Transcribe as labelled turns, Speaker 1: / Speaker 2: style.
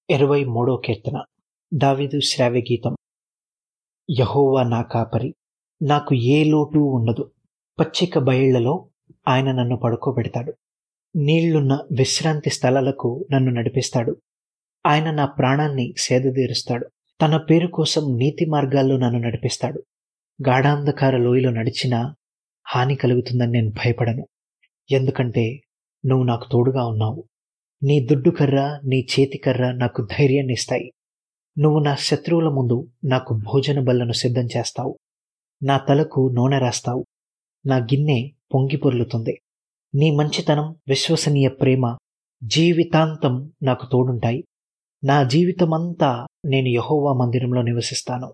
Speaker 1: ఇరవై మూడో కీర్తన దావీదు శ్రావ్య గీతం యహోవా నా కాపరి నాకు ఏ లోటు ఉండదు పచ్చిక బయళ్లలో ఆయన నన్ను పడుకోబెడతాడు నీళ్లున్న విశ్రాంతి స్థలాలకు నన్ను నడిపిస్తాడు ఆయన నా ప్రాణాన్ని సేదతీరుస్తాడు తన పేరు కోసం నీతి మార్గాల్లో నన్ను నడిపిస్తాడు గాఢాంధకార లోయలో నడిచినా హాని కలుగుతుందని నేను భయపడను ఎందుకంటే నువ్వు నాకు తోడుగా ఉన్నావు నీ దుడ్డు కర్ర నీ చేతి కర్ర నాకు ధైర్యాన్ని ఇస్తాయి నువ్వు నా శత్రువుల ముందు నాకు భోజన బల్లను సిద్ధం చేస్తావు నా తలకు నూనె రాస్తావు నా గిన్నె పొంగి పొర్లుతుంది నీ మంచితనం విశ్వసనీయ ప్రేమ జీవితాంతం నాకు తోడుంటాయి నా జీవితమంతా నేను యహోవా మందిరంలో నివసిస్తాను